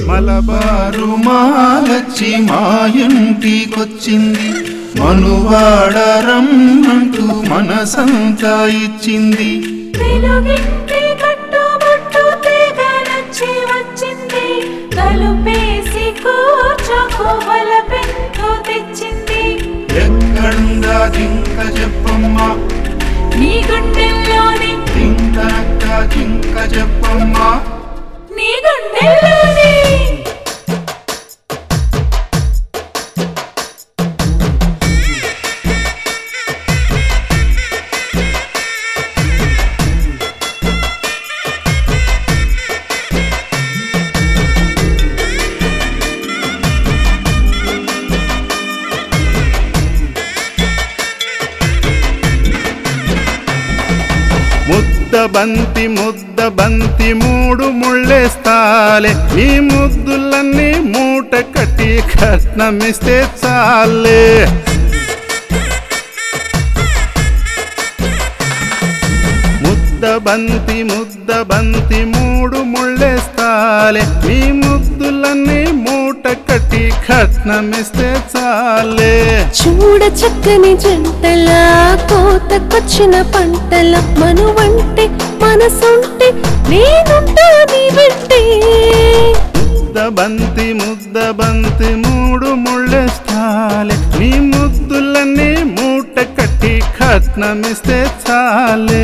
మలబారు మాలచ్చి మా ఇంటికొచ్చింది మనువాడరమ్మంటూ మనసంతా ఇచ్చింది వెలుగింటి కట్టుబొట్టు తెగ నచ్చి వచ్చింది తలుపేసి కూర్చోకోవల పెంకు తెచ్చింది ఎక్కడుందా జింక చెప్పమ్మా నీ గుండెల్లోని జింకనక్క జింక చెప్పమ్మా నీ గుండెల్లోని ముద్ద బంతి ముద్ద బంతి మూడు ముళ్ళేస్తాలే నీ ముద్దులన్నీ మూట కట్టి కట్నమిస్తే చాలే ముద్ద బంతి ముద్ద బంతి మూడు ముళ్ళేస్తాలే నీ ముద్దులన్నీ మూట కట్టి కట్నమిస్తే చాలే చూడ చక్కని జంటల కోతకొచ్చిన పంటల మనువంటే మనసుంటే నేనుంటా నీ వెంటే ముద్ద బంతి ముద్ద బంతి మూడు ముళ్ళేస్తాలే నీ ముద్దులన్నీ మూట కట్టి కట్నమిస్తే చాలే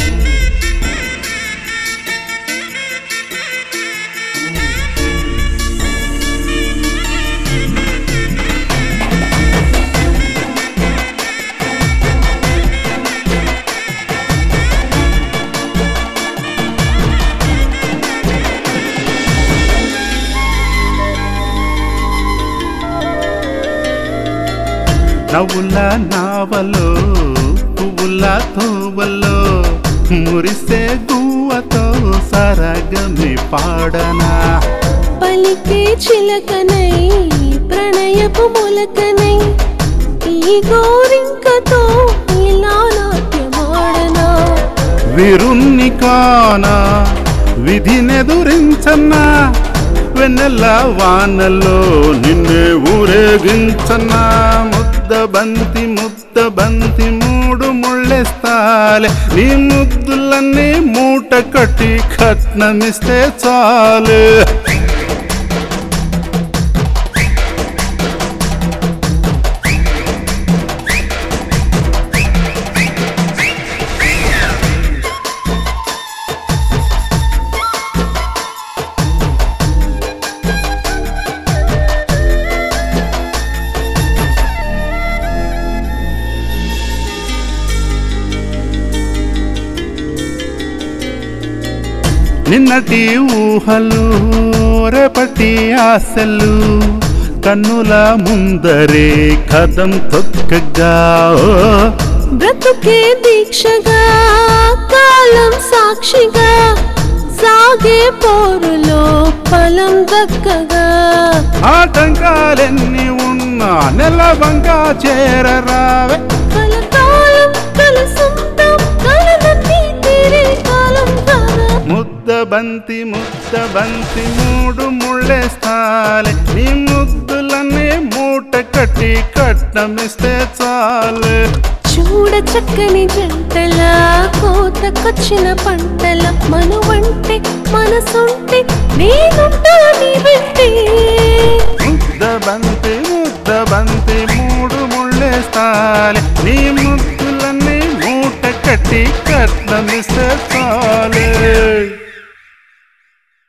నవ్వుల నావలో పువ్వుల తోవలో మురిసే గువ్వతో సరగమి పాడనా పలికే చిలకనై ప్రణయపు మొలకనై ఈ గోరింకతో ఇలా నాట్యమాడనా విరున్ని కానా విధినెదురించన్నా వెన్నెల వానలో నిన్నే ఊరేగించన్నా ముద్ద బంతి ముద్ద బంతి మూడు ముళ్ళేస్తాలే నీ ముద్దులన్నీ మూట కట్టి కట్నమిస్తే చాలే నిన్నటి ఊహలు రేపటి ఆశలు కన్నుల ముందరే కదం తొక్కగా ఓ, బ్రతుకే దీక్షగా కాలం సాక్షిగా సాగే పోరులో ఫలం దక్కగా ఆటంకాలెన్ని ఉన్నా నెలవంగా చేరరావే కలకాలం కలసుందాం కలలన్నీ తీరే కాలం కాదా ముద్ద బంతి ముద్ద బంతి మూడు ముళ్ళేస్తాలే నీ ముద్దులన్నీ మూట కట్టి కట్నమిస్తే చాలే చూడ చక్కని జంటల కోతకొచ్చిన పంటల మనువంటే మనసుంటే నేనుంటా నీ వెంటే ముద్ద బంతి ముద్ద బంతి మూడు ముళ్ళేస్తాలే నీ ముద్దులన్నీ మూట కట్టి కట్నమిస్తే